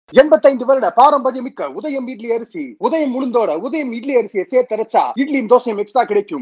எண்பத்தைந்து வருட பாரம்பரியமிக்க உதயம் இட்லி அரிசி உதயம் உளுந்தோட உதயம் இட்லி அரிசியை சேர்த்தரைச்சா இட்லியும் தோசையும் எக்ஸ்ட்ரா கிடைக்கும்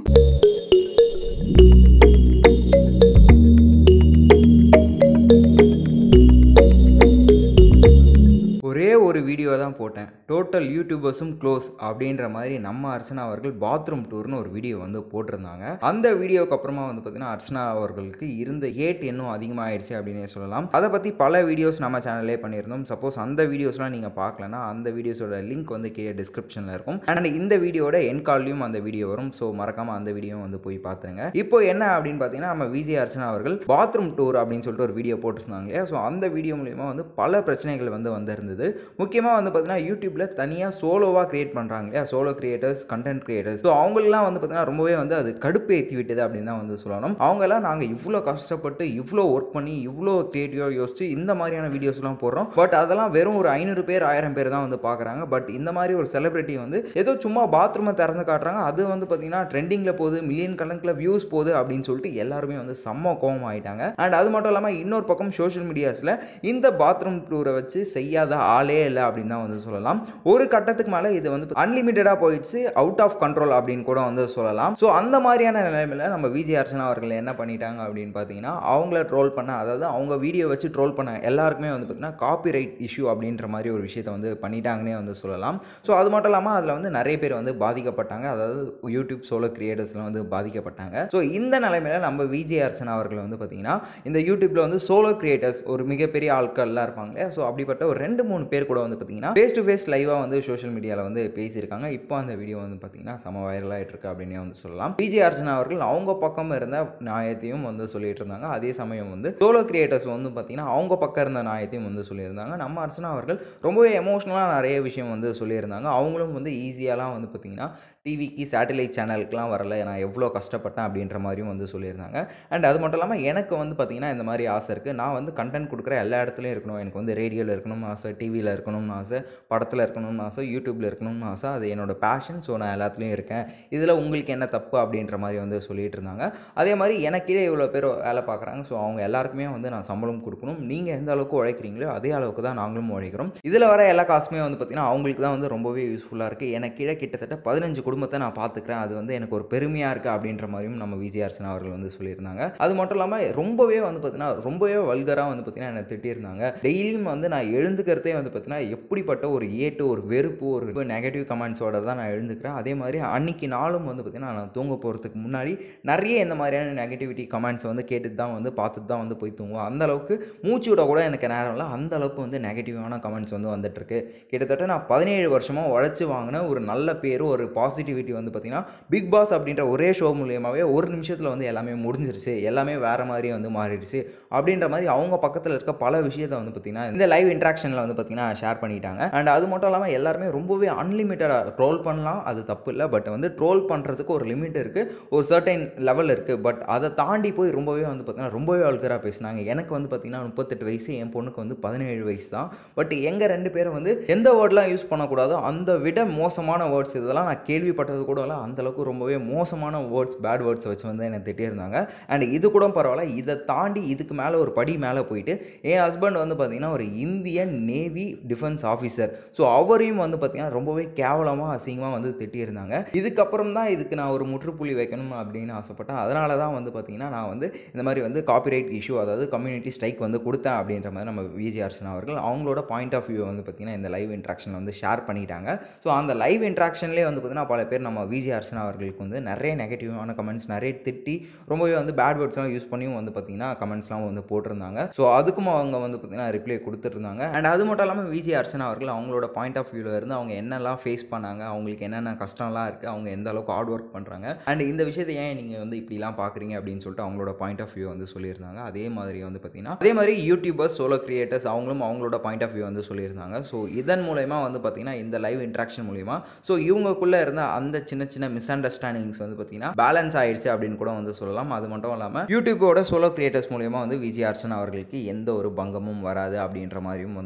ஒரே ஒரு வீடியோ தான் போட்டேன் டோட்டல் யூடியூபர்ஸும் க்ளோஸ் அப்படின்ற மாதிரி நம்ம அர்ச்சனா அவர்கள் பாத்ரூம் டூர்னு ஒரு வீடியோ வந்து போட்டிருந்தாங்க அந்த வீடியோக்கு அப்புறமா வந்து பார்த்தீங்கன்னா அர்ச்சனா அவர்களுக்கு இருந்த ஏட் இன்னும் அதிகமாகிடுச்சு அப்படின்னே சொல்லலாம் அதை பற்றி பல வீடியோஸ் நம்ம சேனல்லே பண்ணியிருந்தோம் சப்போஸ் அந்த வீடியோஸ்லாம் நீங்கள் பார்க்கலன்னா அந்த வீடியோஸோட லிங்க் வந்து கீழே டிஸ்கிரிப்ஷனில் இருக்கும் அண்ட் இந்த வீடியோட என் கால்லையும் அந்த வீடியோ வரும் ஸோ மறக்காமல் அந்த வீடியோ வந்து போய் பார்த்துருங்க இப்போ என்ன அப்படின்னு பார்த்தீங்கன்னா நம்ம விஜய் அர்ச்சனா அவர்கள் பாத்ரூம் டூர் அப்படின்னு சொல்லிட்டு ஒரு வீடியோ போட்டிருந்தாங்க இல்லையா ஸோ அந்த வீடியோ மூலியமாக வந்து பல பிரச்சனைகள் வந்து வந்திருந்தது முக்கியமாக வந்து பார்த்தீங்கன்னா யூடியூப்பில் தனியாக சோலோவாக கிரியேட் பண்ணுறாங்க இல்லையா solo creators content creators so அவங்களெலாம் வந்து பார்த்தீங்கன்னா ரொம்பவே வந்து அது கடுப்பு ஏற்றி விட்டது அப்படின்னு தான் வந்து சொல்லணும் அவங்கெல்லாம் நாங்கள் இவ்வளோ கஷ்டப்பட்டு இவ்வளோ ஒர்க் பண்ணி இவ்வளோ க்ரியேட்டிவாக யோசிச்சு இந்த மாதிரியான வீடியோஸ்லாம் போடுறோம் பட் அதெல்லாம் வெறும் ஒரு ஐநூறு பேர் ஆயிரம் பேர் தான் வந்து பார்க்குறாங்க பட் இந்த மாதிரி ஒரு செலிபிரிட்டி வந்து ஏதோ சும்மா பாத்ரூமை திறந்து காட்டுறாங்க அது வந்து பார்த்தீங்கன்னா ட்ரெண்டிங்கில் போகுது மில்லியன் கணக்கில் வியூஸ் போகுது அப்படின்னு சொல்லிட்டு எல்லாருமே வந்து செம்ம கோவம் ஆயிட்டாங்க அண்ட் அது மட்டும் இல்லாமல் இன்னொரு பக்கம் சோஷியல் மீடியாஸில் இந்த பாத்ரூம் டூரை வச்சு செய்யாத ஆளே இல்லை அப்படின்னு தான் வந்து சொல்லலாம் ஒரு கட்டத்துக்கு மேலே இது வந்து அன்லிமிட்டடாக போயிடுச்சு அவுட் ஆஃப் கண்ட்ரோல் அப்படின்னு கூட வந்து சொல்லலாம் ஸோ அந்த மாதிரியான நிலைமையில் நம்ம விஜய் அர்ச்சனா அவர்கள் என்ன பண்ணிட்டாங்க அப்படின்னு பார்த்தீங்கன்னா அவங்கள ட்ரோல் பண்ண அதாவது அவங்க வீடியோ வச்சு ட்ரோல் பண்ண எல்லாருக்குமே வந்து பார்த்தீங்கன்னா காப்பி ரைட் இஷ்யூ அப்படின்ற மாதிரி ஒரு விஷயத்தை வந்து பண்ணிட்டாங்கன்னே வந்து சொல்லலாம் ஸோ அது மட்டும் இல்லாமல் அதில் வந்து நிறைய பேர் வந்து பாதிக்கப்பட்டாங்க அதாவது யூடியூப் சோலோ கிரியேட்டர்ஸ்லாம் வந்து பாதிக்கப்பட்டாங்க ஸோ இந்த நிலைமையில் நம்ம விஜய் அர்ச்சனா அவர்கள் வந்து பார்த்தீங்கன்னா இந்த யூடியூப்பில் வந்து சோலோ கிரியேட்டர்ஸ் ஒரு மிகப்பெரிய ஆட்கள்லாம் இருப்பாங்க இல்லையா ஸோ அப்படிப்பட்ட ஒரு ரெண்டு மூணு பேர் கூட வந்து பார்த்தீங்கன்னா ஃபேஸ் டு ஃபேஸ் லைவாக வந்து சோஷியல் மீடியாவில் வந்து பேசியிருக்காங்க இப்போ அந்த வீடியோ வந்து பார்த்தீங்கன்னா செம வைரலாகிட்டு இருக்கு அப்படின்னே வந்து சொல்லலாம் விஜய் அர்ச்சனா அவர்கள் அவங்க பக்கம் இருந்த நியாயத்தையும் வந்து சொல்லிட்டு இருந்தாங்க அதே சமயம் வந்து சோலோ கிரியேட்டர்ஸ் வந்து பார்த்தீங்கன்னா அவங்க பக்கம் இருந்த நியாயத்தையும் வந்து சொல்லியிருந்தாங்க நம்ம அர்ச்சனா அவர்கள் ரொம்பவே எமோஷ்னலாக நிறைய விஷயம் வந்து சொல்லியிருந்தாங்க அவங்களும் வந்து ஈஸியாலாம் வந்து பார்த்தீங்கன்னா டிவிக்கு சேட்டலைட் சேனலுக்குலாம் வரல நான் எவ்வளோ கஷ்டப்பட்டேன் அப்படின்ற மாதிரியும் வந்து சொல்லியிருந்தாங்க அண்ட் அது மட்டும் இல்லாமல் எனக்கு வந்து பார்த்திங்கன்னா இந்த மாதிரி ஆசை இருக்குது நான் வந்து கண்டென்ட் கொடுக்குற எல்லா இடத்துலையும் இருக்கணும் எனக்கு வந்து ரேடியோவில் இருக்கணும்னு ஆசை டிவியில் இருக்கணும்னு ஆசை படத்தில் இருக்கணும்னு ஆசை யூடியூப்பில் இருக்கணும்னு ஆசை அது என்னோட பேஷன் ஸோ நான் எல்லாத்துலேயும் இருக்கேன் இதில் உங்களுக்கு என்ன தப்பு அப்படின்ற மாதிரி வந்து சொல்லிட்டு இருந்தாங்க அதே மாதிரி எனக்கே இவ்வளோ பேர் வேலை பார்க்குறாங்க ஸோ அவங்க எல்லாருக்குமே வந்து நான் சம்பளம் கொடுக்கணும் நீங்கள் எந்த அளவுக்கு உழைக்கிறீங்களோ அதே அளவுக்கு தான் நாங்களும் உழைக்கிறோம் இதில் வர எல்லா காசுமே வந்து பார்த்திங்கன்னா அவங்களுக்கு தான் வந்து ரொம்பவே யூஸ்ஃபுல்லாக இருக்குது எனக்கு கீழே கிட்டத்தட்ட பதினஞ்சு குடும்பத்தை நான் பார்த்துக்கிறேன் அது வந்து எனக்கு ஒரு பெருமையாக இருக்குது அப்படின்ற மாதிரியும் நம்ம விஜய் அர்ச்சனா அவர்கள் வந்து சொல்லியிருந்தாங்க அது மட்டும் இல்லாமல் ரொம்பவே வந்து பார்த்தீங்கன்னா ரொம்பவே வல்கராக வந்து பார்த்தீங்கன்னா என்னை திட்டியிருந்தாங்க டெய்லியும் வந்து நான் எழுந்துக்கிறதே வந்து பார்த்தீங்கன்னா எப்படிப்பட்ட ஒரு ஏட்டு ஒரு வெறுப்பு ஒரு நெகட்டிவ் கமெண்ட்ஸோட தான் நான் எழுந்துக்கிறேன் அதே மாதிரி அன்னைக்கு நாளும் வந்து பார்த்தீங்கன்னா நான் தூங்க போகிறதுக்கு முன்னாடி நிறைய இந்த மாதிரியான நெகட்டிவிட்டி கமெண்ட்ஸ் வந்து கேட்டுட்டு தான் வந்து பார்த்துட்டு தான் வந்து போய் தூங்குவோம் அந்த அளவுக்கு மூச்சு விட கூட எனக்கு நேரம் இல்லை அந்த அளவுக்கு வந்து நெகட்டிவான கமெண்ட்ஸ் வந்து வந்துட்டு இருக்கு கிட்டத்தட்ட நான் பதினேழு வருஷமாக உழைச்சி வாங்கின ஒரு நல்ல பேர் ஒரு பாசிட்டிவிட்டி வந்து பார்த்திங்கன்னா பிக் பாஸ் அப்படின்ற ஒரே ஷோ மூலியமாகவே ஒரு நிமிஷத்தில் வந்து எல்லாமே முடிஞ்சிருச்சு எல்லாமே வேறு மாதிரி வந்து மாறிடுச்சு அப்படின்ற மாதிரி அவங்க பக்கத்தில் இருக்க பல விஷயத்தை வந்து பார்த்திங்கன்னா இந்த லைவ் இன்ட்ராக்ஷனில் வந்து பார்த்திங்கன்னா ஷேர் பண்ணிட்டாங்க அண்ட் அது மட்டும் இல்லாமல் எல்லாருமே ரொம்பவே அன்லிமிட்டடாக ட்ரோல் பண்ணலாம் அது தப்பு இல்லை பட் வந்து ட்ரோல் பண்ணுறதுக்கு ஒரு லிமிட் இருக்குது ஒரு சர்டைன் லெவல் இருக்குது பட் அதை தாண்டி போய் ரொம்பவே வந்து பார்த்திங்கன்னா ரொம்பவே அழுக்கராக பேசினாங்க எனக்கு வந்து பார்த்திங்கன்னா முப்பத்தெட்டு வயசு என் பொண்ணுக்கு வந்து பதினேழு வயசு தான் பட் எங்கள் ரெண்டு பேரும் வந்து எந்த வேர்ட்லாம் யூஸ் பண்ணக்கூடாதோ அந்த விட மோசமான வேர்ட்ஸ் இதெல்லாம் நான் கேள்விப்பட்டது கூட இல்லை அந்தளவுக்கு ரொம்பவே மோசமான வேர்ட்ஸ் பேட் வேர்ட்ஸ் வச்சு வந்து என்னை திட்டியிருந்தாங்க அண்ட் இது கூட பரவாயில்ல இதை தாண்டி இதுக்கு மேலே ஒரு படி மேலே போயிட்டு என் ஹஸ்பண்ட் வந்து பார்த்திங்கன்னா ஒரு Indian navy defence officer so அவரையும் வந்து பார்த்திங்கன்னா ரொம்பவே கேவலமாக அசிங்கமாக வந்து திட்டியிருந்தாங்க இதுக்கப்புறம் தான் இதுக்கு நான் ஒரு முற்றுப்புள்ளி வைக்கணும் அப்படின்னு ஆசைப்பட்டேன் அதனால தான் வந்து பார்த்திங்கன்னா நான் வந்து இந்த மாதிரி வந்து காப்பிரைட் இஷ்யூ அதாவது கம்யூனிட்டி ஸ்ட்ரைக் வந்து கொடுத்தேன் அப்படின்ற மாதிரி நம்ம விஜய் அர்ச்சனா அவர்கள் அவங்களோட பாயிண்ட் ஆஃப் வியூ வந்து பார்த்திங்கன்னா இந்த லைவ் இன்ட்ராக்ஷனில் வந்து ஷேர் பண்ணிட்டாங்க ஸோ அந்த லைவ் இன்ட்ராக்ஷன்லேயே வந்து பார்த்திங்கன்னா பல பேர் நம்ம விஜய் அர்ச்சனா அவர்களுக்கு வந்து நிறைய நெகட்டிவான கமெண்ட்ஸ் நிறைய திட்டி ரொம்பவே வந்து பேட் வேர்ட்ஸ்லாம் யூஸ் பண்ணியும் வந்து பார்த்திங்கன்னா கமெண்ட்ஸ்லாம் வந்து போட்டிருந்தாங்க ஸோ அதுக்கும் அவங்க வந்து பார்த்திங்கன்னா ரிப்ளை கொடுத்துருந்தாங்க அண்ட் அது மட்டும் இல்லாமல் விஜய் அர்ச்சனா அவர்கள் அவங்களோட பாயிண்ட் ஆஃப் வியூவில் இருந்து அவங்க என்னெல்லாம் ஃபேஸ் பண்ணாங்க அவங்களுக்கு என்னென்ன கஷ்டம்லாம் இருக்குது அவங்க எந்த அளவுக்கு ஹார்ட் ஒர்க் பண்ணுறாங்க அண்ட் இந்த விஷயத்தை ஏன் நீங்கள் வந்து இப்படிலாம் பார்க்குறீங்க அப்படின்னு சொல்லிட்டு அவங்களோட பாயிண்ட் ஆஃப் வியூ வந்து சொல்லியிருந்தாங்க அதே மாதிரி வந்து பார்த்திங்கன்னா அதே மாதிரி யூடியூபர்ஸ் சோலோ கிரியேட்டர்ஸ் அவங்களும் அவங்களோட பாயிண்ட் ஆஃப் வியூ வந்து சொல்லியிருந்தாங்க ஸோ இதன் மூலயமா வந்து பார்த்திங்கன்னா இந்த லைவ் இன்ட்ராக்ஷன் மூலிமா ஸோ இவங்களுக்குள்ளே இருந்த அந்த சின்ன சின்ன மிஸ் அண்டர்ஸ்டாண்டிங்ஸ் வந்து பார்த்திங்கன்னா பேலன்ஸ் ஆயிடுச்சு அப்படின்னு கூட வந்து சொல்லலாம் அது மட்டும் இல்லாமல் யூடியூபோட சோலோ கிரியேட்டர்ஸ் மூலியமாக வந்து விஜய் அர்ச்சனா அவர்களுக்கு எந்த ஒரு பங்கமும் வராது அப்படின்ற மாதிரியும் வந்து சொல்லி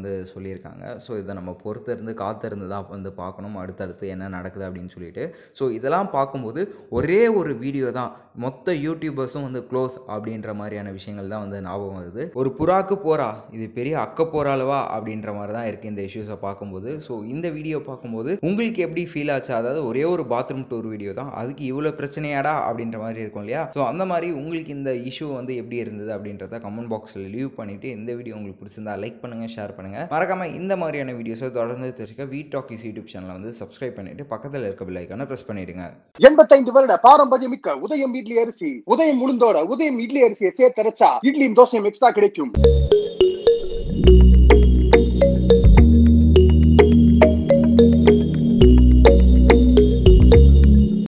சொல்லியிருக்காங்க ஸோ இதை நம்ம பொறுத்திருந்து காத்திருந்து தான் வந்து பார்க்கணும் அடுத்தடுத்து என்ன நடக்குது அப்படின்னு சொல்லிட்டு ஸோ இதெல்லாம் பார்க்கும்போது ஒரே ஒரு வீடியோ தான் மொத்த யூடியூபர்ஸும் வந்து க்ளோஸ் அப்படின்ற மாதிரியான விஷயங்கள் தான் வந்து ஞாபகம் வருது ஒரு புறாக்கு போரா இது பெரிய அக்க போராளவா அப்படின்ற மாதிரி தான் இருக்குது இந்த இஷ்யூஸை பார்க்கும்போது ஸோ இந்த வீடியோ பார்க்கும்போது உங்களுக்கு எப்படி ஃபீல் ஆச்சு அதாவது ஒரே ஒரு பாத்ரூம் டூர் வீடியோ தான் அதுக்கு இவ்வளோ பிரச்சனையாடா அப்படின்ற மாதிரி இருக்கும் இல்லையா ஸோ அந்த மாதிரி உங்களுக்கு இந்த இஷ்யூ வந்து எப்படி இருந்தது அப்படின்றத கமெண்ட் பாக்ஸில் லீவ் பண்ணிவிட்டு இந்த வீடியோ உங்களுக்கு பிடிச்சிருந்தா லைக் பண்ணுங்கள் ஷேர் பண்ணுங்கள் மறக்காமல் இந்த மாதிரியான வீடியோஸை தொடர்ந்து தெரிஞ்சுக்க வீ டாக்கிஸ் யூடியூப் சேனலை வந்து சப்ஸ்கிரைப் பண்ணிவிட்டு பக்கத்தில் இருக்க பில் ஐக்கானை ப்ரெஸ் பண்ணிடுங்க எண்பத்தைந்து வருட பாரம்பரியம் மிக்க உதயம் இட்லி அரிசி உதயம் உளுந்தோட உதயம் இட்லி அரிசியை சேர்த்தரைச்சா இட்லியும் தோசையும் எக்ஸ்ட்ரா கிடைக்கும்